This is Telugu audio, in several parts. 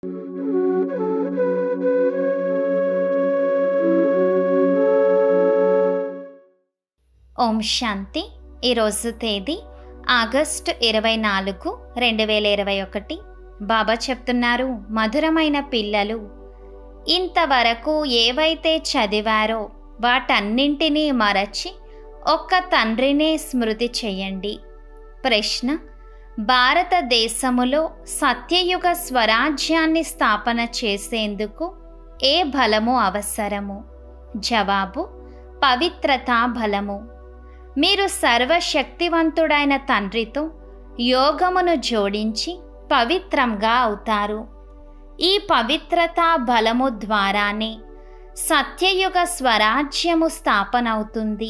ఓం శాంతి ఈరోజు తేదీ ఆగస్టు ఇరవై నాలుగు రెండు వేల ఇరవై ఒకటి బాబా చెప్తున్నారు మధురమైన పిల్లలు ఇంతవరకు ఏవైతే చదివారో వాటన్నింటినీ మరచి ఒక్క తండ్రినే స్మృతి చెయ్యండి ప్రశ్న భారతదేశములో సత్యయుగ స్వరాజ్యాన్ని స్థాపన చేసేందుకు ఏ బలము అవసరము జవాబు పవిత్రతా బలము మీరు సర్వశక్తివంతుడైన తండ్రితో యోగమును జోడించి పవిత్రంగా అవుతారు ఈ పవిత్రతా బలము ద్వారానే సత్యయుగ స్వరాజ్యము స్థాపనవుతుంది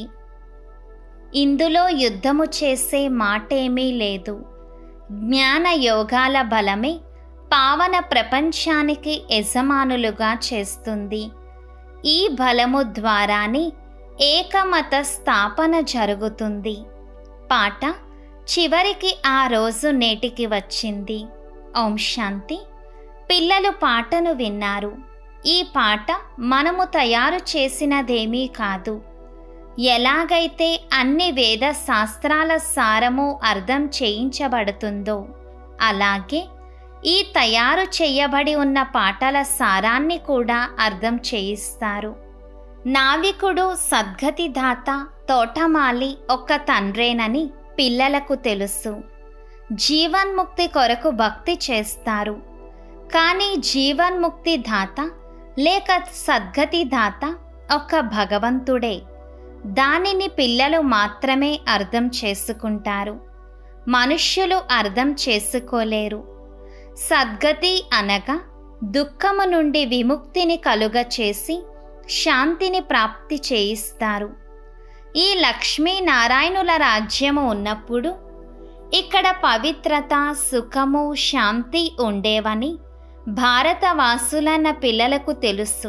ఇందులో యుద్ధము చేసే మాటేమీ లేదు జ్ఞాన యోగాల బలమే పావన ప్రపంచానికి యజమానులుగా చేస్తుంది ఈ బలము ద్వారానే ఏకమత స్థాపన జరుగుతుంది పాట చివరికి ఆ రోజు నేటికి వచ్చింది ఓం శాంతి పిల్లలు పాటను విన్నారు ఈ పాట మనము తయారు చేసినదేమీ కాదు ఎలాగైతే అన్ని వేద శాస్త్రాల సారము అర్థం చేయించబడుతుందో అలాగే ఈ తయారు చేయబడి ఉన్న పాటల సారాన్ని కూడా అర్థం చేయిస్తారు నావికుడు సద్గతిదాత తోటమాలి ఒక్క తండ్రేనని పిల్లలకు తెలుసు జీవన్ముక్తి కొరకు భక్తి చేస్తారు కానీ జీవన్ముక్తి దాత లేక సద్గతి దాత ఒక్క భగవంతుడే దానిని పిల్లలు మాత్రమే అర్థం చేసుకుంటారు మనుష్యులు అర్థం చేసుకోలేరు సద్గతి అనగా దుఃఖము నుండి విముక్తిని కలుగ చేసి శాంతిని ప్రాప్తి చేయిస్తారు ఈ లక్ష్మీనారాయణుల రాజ్యము ఉన్నప్పుడు ఇక్కడ పవిత్రత సుఖము శాంతి ఉండేవని భారతవాసులన్న పిల్లలకు తెలుసు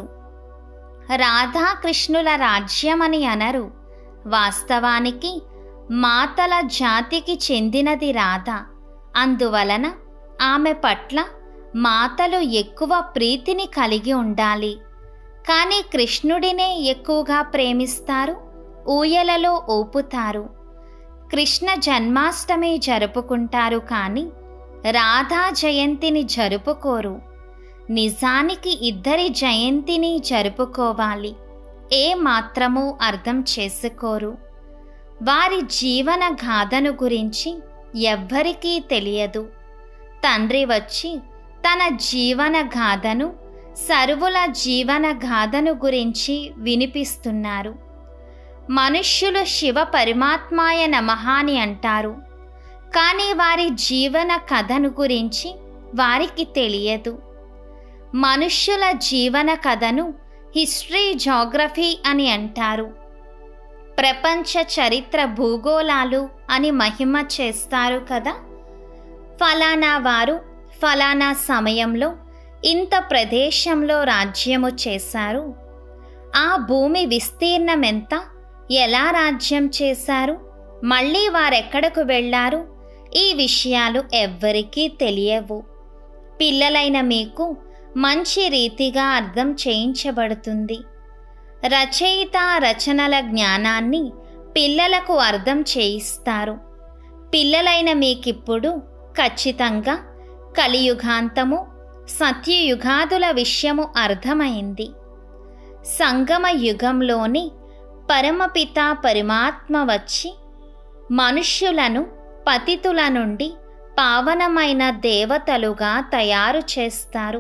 రాధాకృష్ణుల రాజ్యమని అనరు వాస్తవానికి మాతల జాతికి చెందినది రాధ అందువలన ఆమె పట్ల మాతలు ఎక్కువ ప్రీతిని కలిగి ఉండాలి కానీ కృష్ణుడినే ఎక్కువగా ప్రేమిస్తారు ఊయలలో ఊపుతారు కృష్ణ జన్మాష్టమి జరుపుకుంటారు కానీ రాధా జయంతిని జరుపుకోరు నిజానికి ఇద్దరి జయంతిని జరుపుకోవాలి ఏ మాత్రము అర్థం చేసుకోరు వారి జీవన గాథను గురించి ఎవ్వరికీ తెలియదు తండ్రి వచ్చి తన జీవన గాథను సర్వుల జీవన గాథను గురించి వినిపిస్తున్నారు మనుష్యులు శివ పరమాత్మాయ నమహాని అంటారు కానీ వారి జీవన కథను గురించి వారికి తెలియదు మనుష్యుల జీవన కథను హిస్టరీ జాగ్రఫీ అని అంటారు ప్రపంచ చరిత్ర భూగోళాలు అని మహిమ చేస్తారు కదా ఫలానా వారు ఫలానా సమయంలో ఇంత ప్రదేశంలో రాజ్యము చేశారు ఆ భూమి విస్తీర్ణం ఎంత ఎలా రాజ్యం చేశారు మళ్ళీ వారెక్కడకు వెళ్ళారు ఈ విషయాలు ఎవ్వరికీ తెలియవు పిల్లలైన మీకు మంచి రీతిగా అర్థం చేయించబడుతుంది రచయిత రచనల జ్ఞానాన్ని పిల్లలకు అర్థం చేయిస్తారు పిల్లలైన మీకిప్పుడు ఖచ్చితంగా కలియుగాంతము సత్యయుగాదుల విషయము అర్థమైంది సంగమ యుగంలోని పరమపిత పరమాత్మ వచ్చి మనుష్యులను పతితుల నుండి పావనమైన దేవతలుగా తయారు చేస్తారు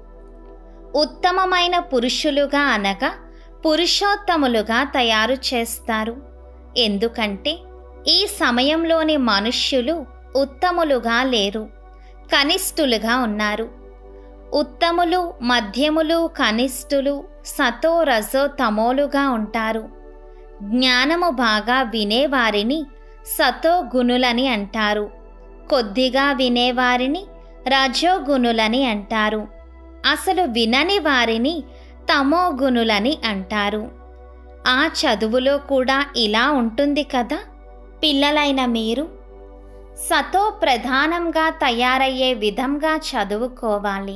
ఉత్తమమైన పురుషులుగా అనగా పురుషోత్తములుగా తయారు చేస్తారు ఎందుకంటే ఈ సమయంలోని మనుష్యులు ఉత్తములుగా లేరు కనిష్ఠులుగా ఉన్నారు ఉత్తములు మధ్యములు కనిష్ఠులు సతో రజో తమోలుగా ఉంటారు జ్ఞానము బాగా వినేవారిని సతో గుణులని అంటారు కొద్దిగా వినేవారిని రజోగుణులని అంటారు అసలు వినని వారిని తమోగుణులని అంటారు ఆ చదువులో కూడా ఇలా ఉంటుంది కదా పిల్లలైన మీరు సతో ప్రధానంగా తయారయ్యే విధంగా చదువుకోవాలి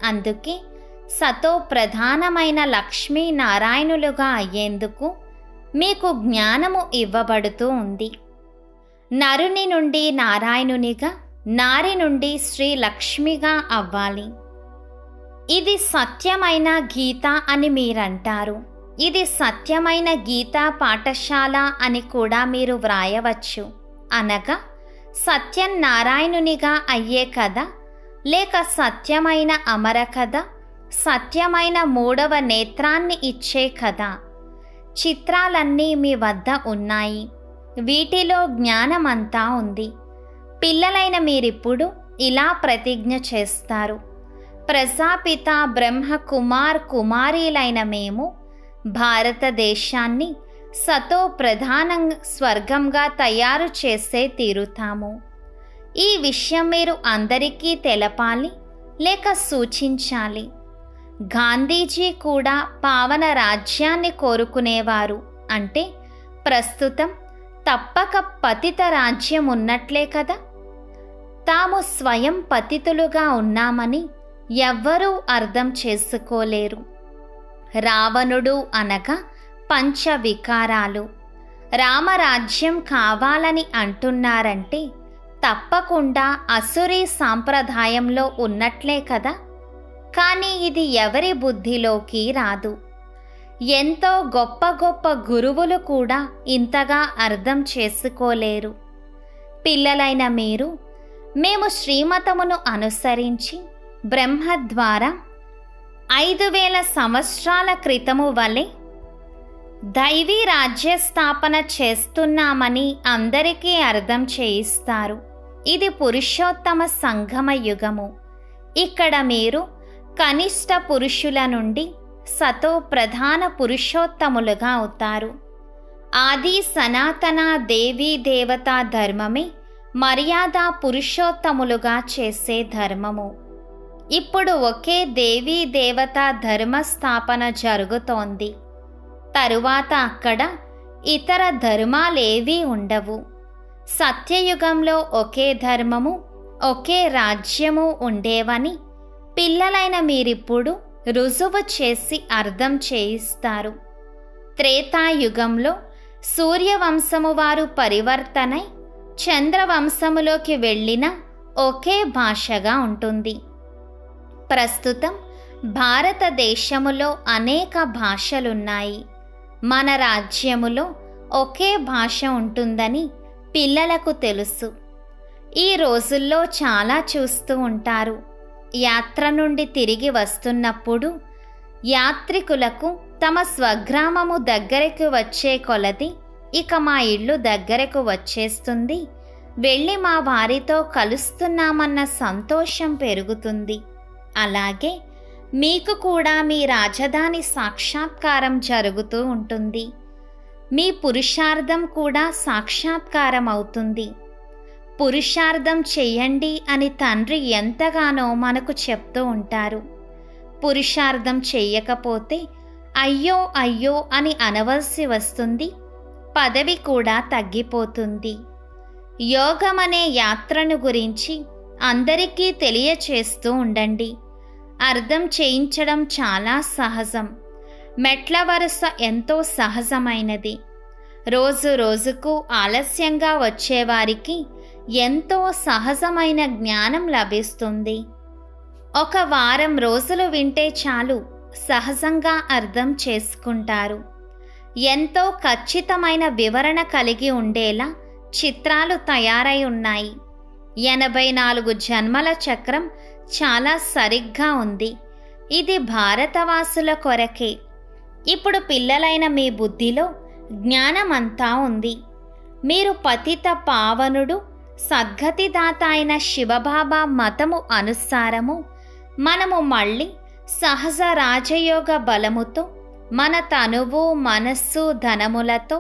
అందుకే సతో ప్రధానమైన లక్ష్మీ నారాయణులుగా అయ్యేందుకు మీకు జ్ఞానము ఇవ్వబడుతూ ఉంది నరుని నుండి నారాయణునిగా నారి నుండి శ్రీ లక్ష్మిగా అవ్వాలి ఇది సత్యమైన గీత అని మీరంటారు ఇది సత్యమైన గీతా పాఠశాల అని కూడా మీరు వ్రాయవచ్చు అనగా సత్యనారాయణునిగా అయ్యే కథ లేక సత్యమైన అమర కథ సత్యమైన మూడవ నేత్రాన్ని ఇచ్చే కథ చిత్రాలన్నీ మీ వద్ద ఉన్నాయి వీటిలో జ్ఞానమంతా ఉంది పిల్లలైన మీరిప్పుడు ఇలా ప్రతిజ్ఞ చేస్తారు ప్రజాపిత బ్రహ్మ కుమార్ కుమారీలైన మేము భారతదేశాన్ని సతో ప్రధాన స్వర్గంగా తయారు చేసే తీరుతాము ఈ విషయం మీరు అందరికీ తెలపాలి లేక సూచించాలి గాంధీజీ కూడా పావన రాజ్యాన్ని కోరుకునేవారు అంటే ప్రస్తుతం తప్పక పతిత రాజ్యం ఉన్నట్లే కదా తాము స్వయం పతితులుగా ఉన్నామని ఎవ్వరూ అర్థం చేసుకోలేరు రావణుడు అనగా పంచ వికారాలు రామరాజ్యం కావాలని అంటున్నారంటే తప్పకుండా అసురీ సాంప్రదాయంలో ఉన్నట్లే కదా కానీ ఇది ఎవరి బుద్ధిలోకి రాదు ఎంతో గొప్ప గొప్ప గురువులు కూడా ఇంతగా అర్థం చేసుకోలేరు పిల్లలైన మీరు మేము శ్రీమతమును అనుసరించి బ్రహ్మ ద్వారా ఐదు వేల సంవత్సరాల క్రితము వలె దైవీ రాజ్య స్థాపన చేస్తున్నామని అందరికీ అర్థం చేయిస్తారు ఇది పురుషోత్తమ సంగమ యుగము ఇక్కడ మీరు కనిష్ట పురుషుల నుండి సతో ప్రధాన పురుషోత్తములుగా అవుతారు ఆది సనాతన దేవీ దేవతా ధర్మమే మర్యాద పురుషోత్తములుగా చేసే ధర్మము ఇప్పుడు ఒకే దేవీ దేవతా ధర్మ స్థాపన జరుగుతోంది తరువాత అక్కడ ఇతర ధర్మాలేవీ ఉండవు సత్యయుగంలో ఒకే ధర్మము ఒకే రాజ్యము ఉండేవని పిల్లలైన మీరిప్పుడు రుజువు చేసి అర్థం చేయిస్తారు త్రేతాయుగంలో సూర్యవంశము వారు పరివర్తనై చంద్రవంశములోకి వెళ్ళిన ఒకే భాషగా ఉంటుంది ప్రస్తుతం భారతదేశములో అనేక భాషలున్నాయి మన రాజ్యములో ఒకే భాష ఉంటుందని పిల్లలకు తెలుసు ఈ రోజుల్లో చాలా చూస్తూ ఉంటారు యాత్ర నుండి తిరిగి వస్తున్నప్పుడు యాత్రికులకు తమ స్వగ్రామము దగ్గరకు వచ్చే కొలది ఇక మా ఇల్లు దగ్గరకు వచ్చేస్తుంది వెళ్ళి మా వారితో కలుస్తున్నామన్న సంతోషం పెరుగుతుంది అలాగే మీకు కూడా మీ రాజధాని సాక్షాత్కారం జరుగుతూ ఉంటుంది మీ పురుషార్థం కూడా సాక్షాత్కారం అవుతుంది పురుషార్థం చెయ్యండి అని తండ్రి ఎంతగానో మనకు చెప్తూ ఉంటారు పురుషార్థం చెయ్యకపోతే అయ్యో అయ్యో అని అనవలసి వస్తుంది పదవి కూడా తగ్గిపోతుంది యోగమనే యాత్రను గురించి అందరికీ తెలియచేస్తూ ఉండండి అర్థం చేయించడం చాలా సహజం మెట్ల వరుస ఎంతో సహజమైనది రోజు రోజుకు ఆలస్యంగా వచ్చేవారికి ఎంతో సహజమైన జ్ఞానం లభిస్తుంది ఒక వారం రోజులు వింటే చాలు సహజంగా అర్థం చేసుకుంటారు ఎంతో ఖచ్చితమైన వివరణ కలిగి ఉండేలా చిత్రాలు తయారై ఉన్నాయి ఎనభై నాలుగు జన్మల చక్రం చాలా సరిగ్గా ఉంది ఇది భారతవాసుల కొరకే ఇప్పుడు పిల్లలైన మీ బుద్ధిలో జ్ఞానమంతా ఉంది మీరు పతిత పావనుడు సద్గతిదాత అయిన శివబాబా మతము అనుసారము మనము మళ్ళీ సహజ రాజయోగ బలముతో మన తనువు మనస్సు ధనములతో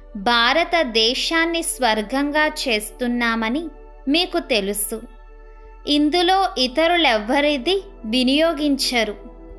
భారతదేశాన్ని స్వర్గంగా చేస్తున్నామని మీకు తెలుసు ఇందులో ఇతరులెవ్వరిది వినియోగించరు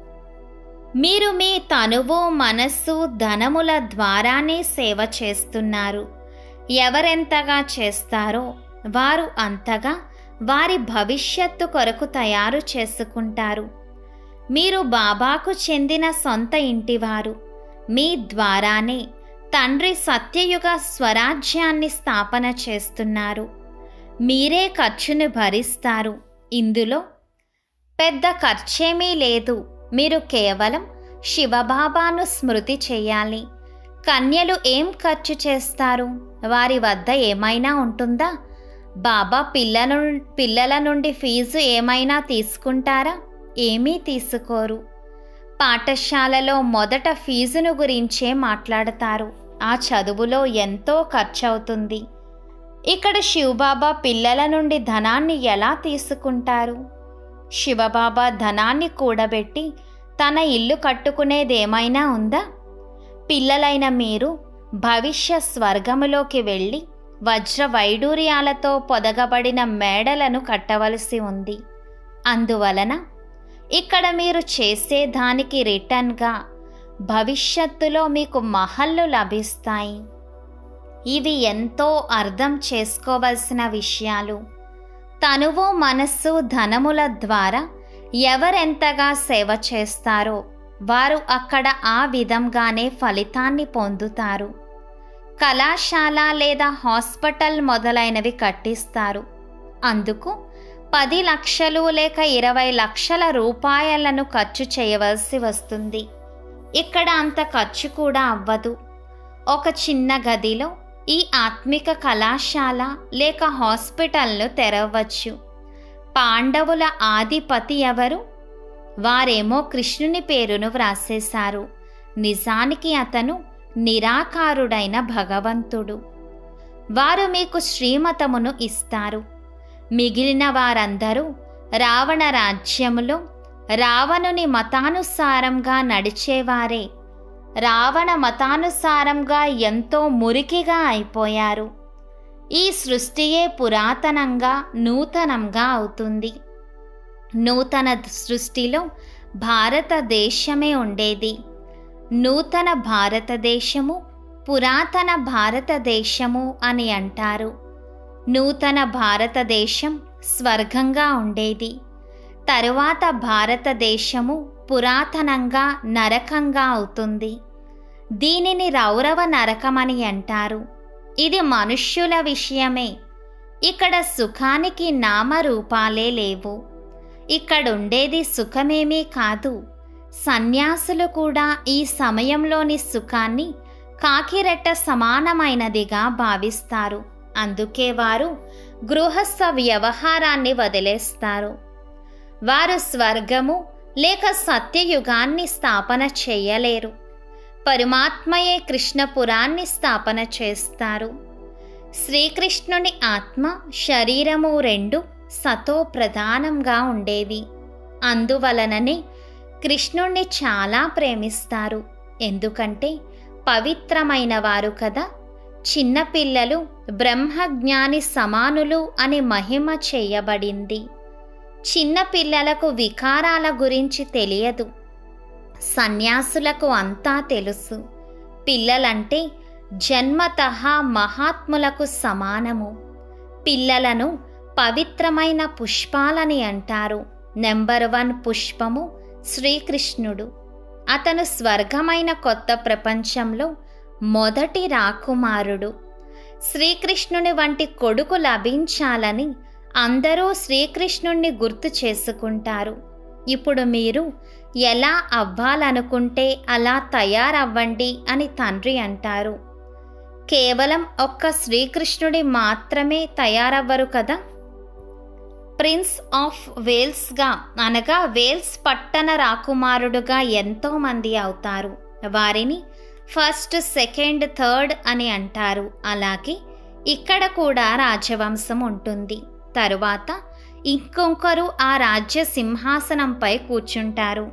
మీరు మీ తనువు మనస్సు ధనముల ద్వారానే సేవ చేస్తున్నారు ఎవరెంతగా చేస్తారో వారు అంతగా వారి భవిష్యత్తు కొరకు తయారు చేసుకుంటారు మీరు బాబాకు చెందిన సొంత ఇంటివారు మీ ద్వారానే తండ్రి సత్యయుగ స్వరాజ్యాన్ని స్థాపన చేస్తున్నారు మీరే ఖర్చును భరిస్తారు ఇందులో పెద్ద ఖర్చేమీ లేదు మీరు కేవలం శివబాబాను స్మృతి చేయాలి కన్యలు ఏం ఖర్చు చేస్తారు వారి వద్ద ఏమైనా ఉంటుందా బాబా పిల్లల పిల్లల నుండి ఫీజు ఏమైనా తీసుకుంటారా ఏమీ తీసుకోరు పాఠశాలలో మొదట ఫీజును గురించే మాట్లాడతారు ఆ చదువులో ఎంతో ఖర్చు అవుతుంది ఇక్కడ శివబాబా పిల్లల నుండి ధనాన్ని ఎలా తీసుకుంటారు శివబాబా ధనాన్ని కూడబెట్టి తన ఇల్లు కట్టుకునేదేమైనా ఉందా పిల్లలైన మీరు భవిష్య స్వర్గములోకి వెళ్ళి వజ్ర వైడూర్యాలతో పొదగబడిన మేడలను కట్టవలసి ఉంది అందువలన ఇక్కడ మీరు చేసే దానికి రిటర్న్గా భవిష్యత్తులో మీకు మహల్లు లభిస్తాయి ఇవి ఎంతో అర్థం చేసుకోవలసిన విషయాలు తనువు మనస్సు ధనముల ద్వారా ఎవరెంతగా సేవ చేస్తారో వారు అక్కడ ఆ విధంగానే ఫలితాన్ని పొందుతారు కళాశాల లేదా హాస్పిటల్ మొదలైనవి కట్టిస్తారు అందుకు పది లక్షలు లేక ఇరవై లక్షల రూపాయలను ఖర్చు చేయవలసి వస్తుంది ఇక్కడ అంత ఖర్చు కూడా అవ్వదు ఒక చిన్న గదిలో ఈ ఆత్మిక కళాశాల లేక హాస్పిటల్ను తెరవచ్చు పాండవుల ఆదిపతి ఎవరు వారేమో కృష్ణుని పేరును వ్రాసేశారు నిజానికి అతను నిరాకారుడైన భగవంతుడు వారు మీకు శ్రీమతమును ఇస్తారు మిగిలిన వారందరూ రావణ రాజ్యములో రావణుని మతానుసారంగా నడిచేవారే రావణ మతానుసారంగా ఎంతో మురికిగా అయిపోయారు ఈ సృష్టియే పురాతనంగా నూతనంగా అవుతుంది నూతన సృష్టిలో భారతదేశమే ఉండేది నూతన భారతదేశము పురాతన భారతదేశము అని అంటారు నూతన భారతదేశం స్వర్గంగా ఉండేది తరువాత భారతదేశము పురాతనంగా నరకంగా అవుతుంది దీనిని రౌరవ నరకమని అంటారు ఇది మనుష్యుల విషయమే ఇక్కడ సుఖానికి నామరూపాలే లేవు ఇక్కడుండేది సుఖమేమీ కాదు సన్యాసులు కూడా ఈ సమయంలోని సుఖాన్ని కాకిరెట్ట సమానమైనదిగా భావిస్తారు అందుకే వారు గృహస్థ వ్యవహారాన్ని వదిలేస్తారు వారు స్వర్గము లేక సత్యయుగాన్ని స్థాపన చేయలేరు పరమాత్మయే కృష్ణపురాన్ని స్థాపన చేస్తారు శ్రీకృష్ణుని ఆత్మ శరీరము రెండు సతో ప్రధానంగా ఉండేవి అందువలననే కృష్ణుణ్ణి చాలా ప్రేమిస్తారు ఎందుకంటే పవిత్రమైన వారు కదా చిన్నపిల్లలు బ్రహ్మజ్ఞాని సమానులు అని మహిమ చేయబడింది చిన్నపిల్లలకు వికారాల గురించి తెలియదు సన్యాసులకు అంతా తెలుసు పిల్లలంటే జన్మతః మహాత్ములకు సమానము పిల్లలను పవిత్రమైన పుష్పాలని అంటారు నెంబర్ వన్ పుష్పము శ్రీకృష్ణుడు అతను స్వర్గమైన కొత్త ప్రపంచంలో మొదటి రాకుమారుడు శ్రీకృష్ణుని వంటి కొడుకు లభించాలని అందరూ శ్రీకృష్ణుణ్ణి గుర్తు చేసుకుంటారు ఇప్పుడు మీరు ఎలా అవ్వాలనుకుంటే అలా తయారవ్వండి అని తండ్రి అంటారు కేవలం ఒక్క శ్రీకృష్ణుడి మాత్రమే తయారవ్వరు కదా ప్రిన్స్ ఆఫ్ వేల్స్గా అనగా వేల్స్ పట్టణ రాకుమారుడుగా ఎంతోమంది అవుతారు వారిని ఫస్ట్ సెకండ్ థర్డ్ అని అంటారు అలాగే ఇక్కడ కూడా రాజవంశం ఉంటుంది తరువాత ఇంకొకరు ఆ రాజ్య సింహాసనంపై కూర్చుంటారు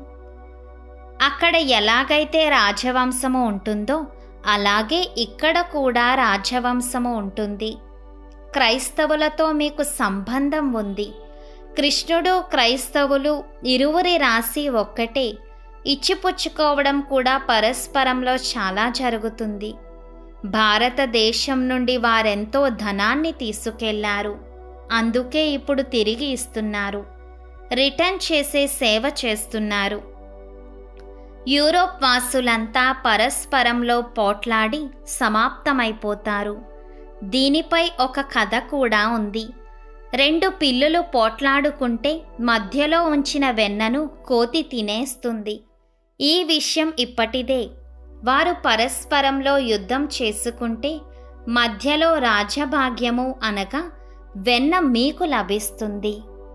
అక్కడ ఎలాగైతే రాజవంశము ఉంటుందో అలాగే ఇక్కడ కూడా రాజవంశము ఉంటుంది క్రైస్తవులతో మీకు సంబంధం ఉంది కృష్ణుడు క్రైస్తవులు ఇరువురి రాశి ఒక్కటే ఇచ్చిపుచ్చుకోవడం కూడా పరస్పరంలో చాలా జరుగుతుంది భారతదేశం నుండి వారెంతో ధనాన్ని తీసుకెళ్లారు అందుకే ఇప్పుడు తిరిగి ఇస్తున్నారు రిటర్న్ చేసే సేవ చేస్తున్నారు యూరోప్ వాసులంతా పరస్పరంలో పోట్లాడి సమాప్తమైపోతారు దీనిపై ఒక కథ కూడా ఉంది రెండు పిల్లులు పోట్లాడుకుంటే మధ్యలో ఉంచిన వెన్నను కోతి తినేస్తుంది ఈ విషయం ఇప్పటిదే వారు పరస్పరంలో యుద్ధం చేసుకుంటే మధ్యలో రాజభాగ్యము అనగా వెన్న మీకు లభిస్తుంది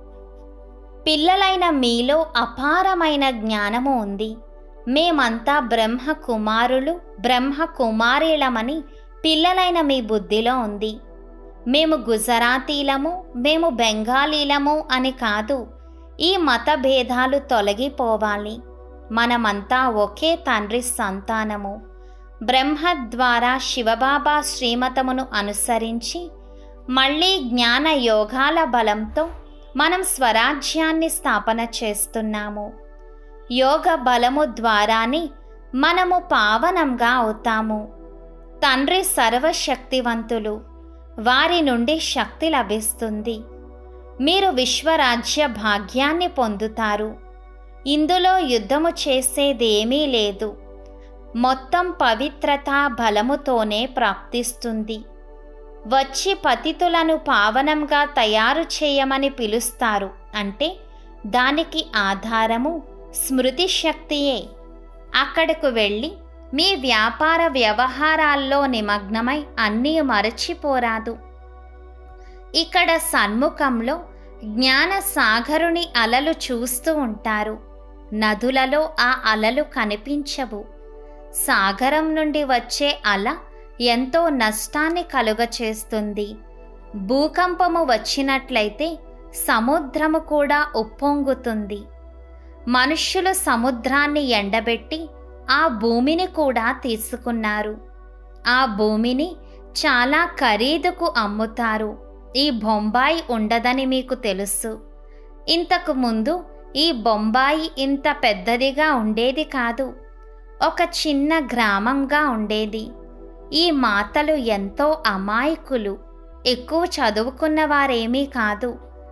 పిల్లలైన మీలో అపారమైన జ్ఞానము ఉంది మేమంతా బ్రహ్మ కుమారులు బ్రహ్మ కుమారీలమని పిల్లలైన మీ బుద్ధిలో ఉంది మేము గుజరాతీలము మేము బెంగాలీలము అని కాదు ఈ మత భేదాలు తొలగిపోవాలి మనమంతా ఒకే తండ్రి సంతానము బ్రహ్మ ద్వారా శివబాబా శ్రీమతమును అనుసరించి మళ్ళీ జ్ఞాన యోగాల బలంతో మనం స్వరాజ్యాన్ని స్థాపన చేస్తున్నాము యోగ బలము ద్వారానే మనము పావనంగా అవుతాము తండ్రి సర్వశక్తివంతులు వారి నుండి శక్తి లభిస్తుంది మీరు విశ్వరాజ్య భాగ్యాన్ని పొందుతారు ఇందులో యుద్ధము చేసేదేమీ లేదు మొత్తం పవిత్రత బలముతోనే ప్రాప్తిస్తుంది వచ్చి పతితులను పావనంగా తయారు చేయమని పిలుస్తారు అంటే దానికి ఆధారము స్మృతి శక్తియే అక్కడకు వెళ్ళి మీ వ్యాపార వ్యవహారాల్లో నిమగ్నమై అన్నీ మరచిపోరాదు ఇక్కడ సన్ముఖంలో జ్ఞాన సాగరుని అలలు చూస్తూ ఉంటారు నదులలో ఆ అలలు కనిపించవు సాగరం నుండి వచ్చే అల ఎంతో నష్టాన్ని కలుగచేస్తుంది భూకంపము వచ్చినట్లయితే సముద్రము కూడా ఉప్పొంగుతుంది మనుష్యులు సముద్రాన్ని ఎండబెట్టి ఆ భూమిని కూడా తీసుకున్నారు ఆ భూమిని చాలా ఖరీదుకు అమ్ముతారు ఈ బొంబాయి ఉండదని మీకు తెలుసు ఇంతకు ముందు ఈ బొంబాయి ఇంత పెద్దదిగా ఉండేది కాదు ఒక చిన్న గ్రామంగా ఉండేది ఈ మాతలు ఎంతో అమాయకులు ఎక్కువ చదువుకున్న వారేమీ కాదు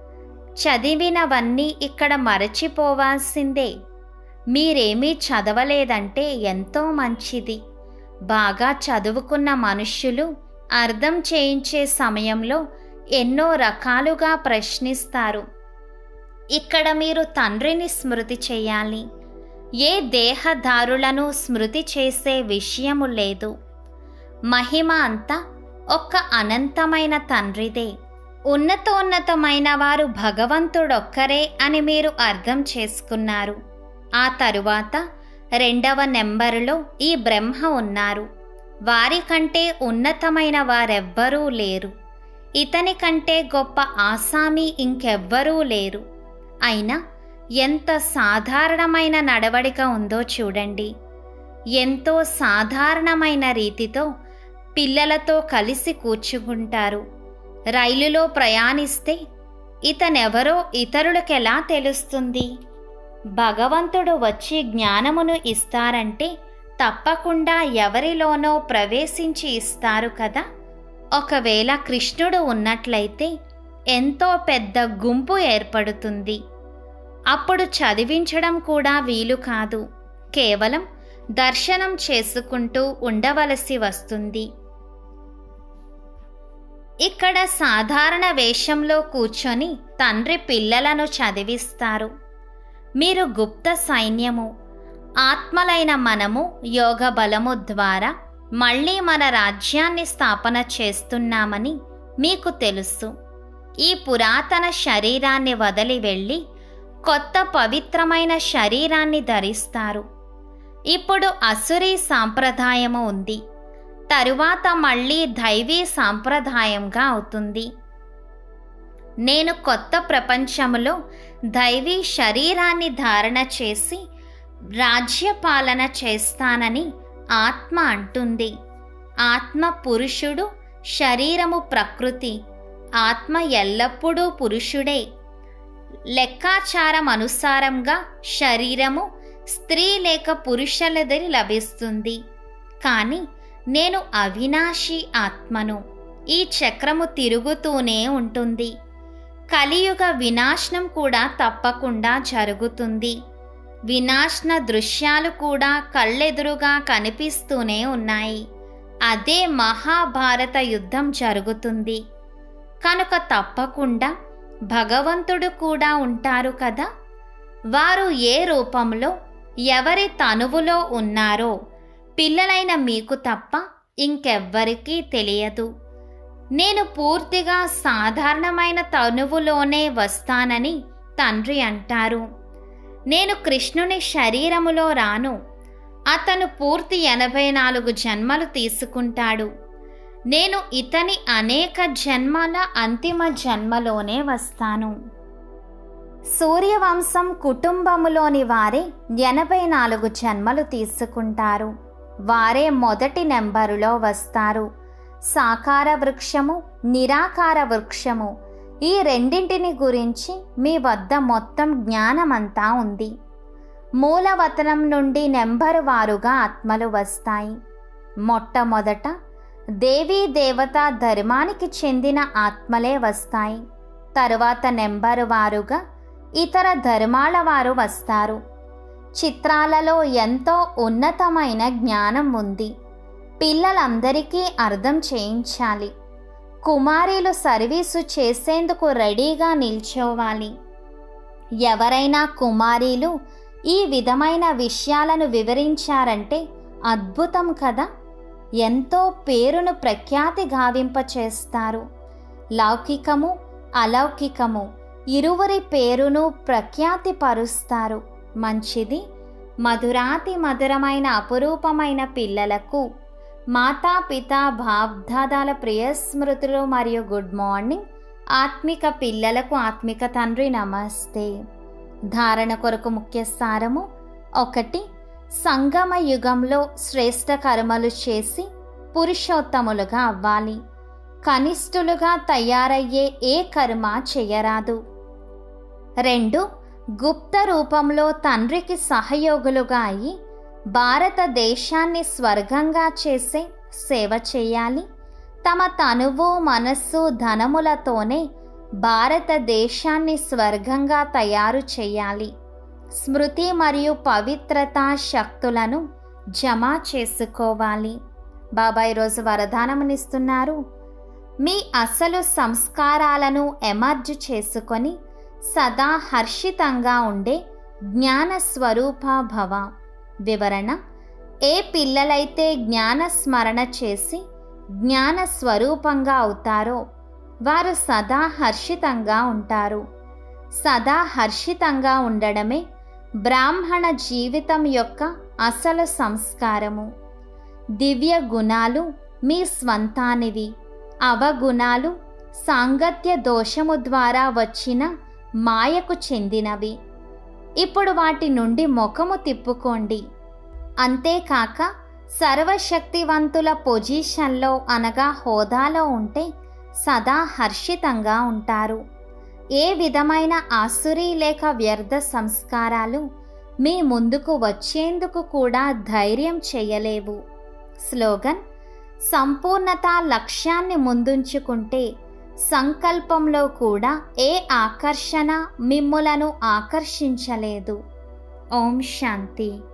చదివినవన్నీ ఇక్కడ మరచిపోవాల్సిందే మీరేమీ చదవలేదంటే ఎంతో మంచిది బాగా చదువుకున్న మనుష్యులు అర్థం చేయించే సమయంలో ఎన్నో రకాలుగా ప్రశ్నిస్తారు ఇక్కడ మీరు తండ్రిని స్మృతి చేయాలి ఏ దేహదారులను స్మృతి చేసే విషయము లేదు మహిమ అంతా ఒక్క అనంతమైన తండ్రిదే ఉన్నతోన్నతమైన వారు భగవంతుడొక్కరే అని మీరు అర్థం చేసుకున్నారు ఆ తరువాత రెండవ నెంబరులో ఈ బ్రహ్మ ఉన్నారు వారికంటే ఉన్నతమైన వారెవ్వరూ లేరు ఇతని కంటే గొప్ప ఆసామి ఇంకెవ్వరూ లేరు అయినా ఎంత సాధారణమైన నడవడిక ఉందో చూడండి ఎంతో సాధారణమైన రీతితో పిల్లలతో కలిసి కూర్చుకుంటారు రైలులో ప్రయాణిస్తే ఇతనెవరో ఇతరులకెలా తెలుస్తుంది భగవంతుడు వచ్చి జ్ఞానమును ఇస్తారంటే తప్పకుండా ఎవరిలోనో ప్రవేశించి ఇస్తారు కదా ఒకవేళ కృష్ణుడు ఉన్నట్లయితే ఎంతో పెద్ద గుంపు ఏర్పడుతుంది అప్పుడు చదివించడం కూడా వీలు కాదు కేవలం దర్శనం చేసుకుంటూ ఉండవలసి వస్తుంది ఇక్కడ సాధారణ వేషంలో కూర్చొని తండ్రి పిల్లలను చదివిస్తారు మీరు గుప్త సైన్యము ఆత్మలైన మనము యోగ బలము ద్వారా మళ్ళీ మన రాజ్యాన్ని స్థాపన చేస్తున్నామని మీకు తెలుసు ఈ పురాతన శరీరాన్ని వదిలి వెళ్ళి కొత్త పవిత్రమైన శరీరాన్ని ధరిస్తారు ఇప్పుడు అసురీ సాంప్రదాయము ఉంది తరువాత మళ్ళీ దైవీ సాంప్రదాయంగా అవుతుంది నేను కొత్త ప్రపంచములో దైవీ శరీరాన్ని ధారణ చేసి రాజ్యపాలన చేస్తానని ఆత్మ అంటుంది ఆత్మ పురుషుడు శరీరము ప్రకృతి ఆత్మ ఎల్లప్పుడూ పురుషుడే లెక్కాచారం అనుసారంగా శరీరము స్త్రీ లేక పురుషులది లభిస్తుంది కానీ నేను అవినాశి ఆత్మను ఈ చక్రము తిరుగుతూనే ఉంటుంది కలియుగ వినాశనం కూడా తప్పకుండా జరుగుతుంది వినాశన దృశ్యాలు కూడా కళ్ళెదురుగా కనిపిస్తూనే ఉన్నాయి అదే మహాభారత యుద్ధం జరుగుతుంది కనుక తప్పకుండా భగవంతుడు కూడా ఉంటారు కదా వారు ఏ రూపంలో ఎవరి తనువులో ఉన్నారో పిల్లలైన మీకు తప్ప ఇంకెవ్వరికీ తెలియదు నేను పూర్తిగా సాధారణమైన తనువులోనే వస్తానని తండ్రి అంటారు నేను కృష్ణుని శరీరములో రాను అతను పూర్తి ఎనభై నాలుగు జన్మలు తీసుకుంటాడు నేను ఇతని అనేక జన్మల అంతిమ జన్మలోనే వస్తాను సూర్యవంశం కుటుంబములోని వారే ఎనభై నాలుగు జన్మలు తీసుకుంటారు వారే మొదటి నెంబరులో వస్తారు సాకార వృక్షము నిరాకార వృక్షము ఈ రెండింటిని గురించి మీ వద్ద మొత్తం జ్ఞానమంతా ఉంది మూలవతనం నుండి నెంబరు వారుగా ఆత్మలు వస్తాయి మొట్టమొదట దేవీ దేవత ధర్మానికి చెందిన ఆత్మలే వస్తాయి తరువాత నెంబరు వారుగా ఇతర ధర్మాల వారు వస్తారు చిత్రాలలో ఎంతో ఉన్నతమైన జ్ఞానం ఉంది పిల్లలందరికీ అర్థం చేయించాలి కుమారీలు సర్వీసు చేసేందుకు రెడీగా నిల్చోవాలి ఎవరైనా కుమారీలు ఈ విధమైన విషయాలను వివరించారంటే అద్భుతం కదా ఎంతో పేరును ప్రఖ్యాతి గావింపచేస్తారు లౌకికము అలౌకికము ఇరువురి పేరును ప్రఖ్యాతి పరుస్తారు మంచిది మధురాతి మధురమైన అపురూపమైన పిల్లలకు మాతాపిత భాబ్దాదాల ప్రియ స్మృతులు మరియు గుడ్ మార్నింగ్ ఆత్మిక పిల్లలకు ఆత్మిక తండ్రి నమస్తే ధారణ కొరకు ముఖ్య సారము ఒకటి సంగమ యుగంలో శ్రేష్ట కర్మలు చేసి పురుషోత్తములుగా అవ్వాలి కనిష్ఠులుగా తయారయ్యే ఏ కర్మ చేయరాదు రెండు గుప్త రూపంలో తండ్రికి సహయోగులుగా అయి భారతదేశాన్ని స్వర్గంగా చేసే సేవ చేయాలి తమ తనువు మనస్సు ధనములతోనే భారతదేశాన్ని స్వర్గంగా తయారు చేయాలి స్మృతి మరియు పవిత్రత శక్తులను జమ చేసుకోవాలి బాబా ఈరోజు వరదానమునిస్తున్నారు మీ అసలు సంస్కారాలను ఎమర్జ్ చేసుకొని సదా హర్షితంగా ఉండే జ్ఞాన స్వరూప భవ వివరణ ఏ పిల్లలైతే జ్ఞాన స్మరణ చేసి జ్ఞాన స్వరూపంగా అవుతారో వారు సదా హర్షితంగా ఉంటారు సదా హర్షితంగా ఉండడమే బ్రాహ్మణ జీవితం యొక్క అసలు సంస్కారము దివ్య గుణాలు మీ స్వంతానివి అవగుణాలు సాంగత్య దోషము ద్వారా వచ్చిన మాయకు చెందినవి ఇప్పుడు వాటి నుండి ముఖము తిప్పుకోండి అంతేకాక సర్వశక్తివంతుల పొజిషన్లో అనగా హోదాలో ఉంటే సదా హర్షితంగా ఉంటారు ఏ విధమైన ఆసురీ లేక వ్యర్థ సంస్కారాలు మీ ముందుకు వచ్చేందుకు కూడా ధైర్యం చేయలేవు స్లోగన్ సంపూర్ణత లక్ష్యాన్ని ముందుంచుకుంటే సంకల్పంలో కూడా ఏ ఆకర్షణ మిమ్ములను ఆకర్షించలేదు ఓం శాంతి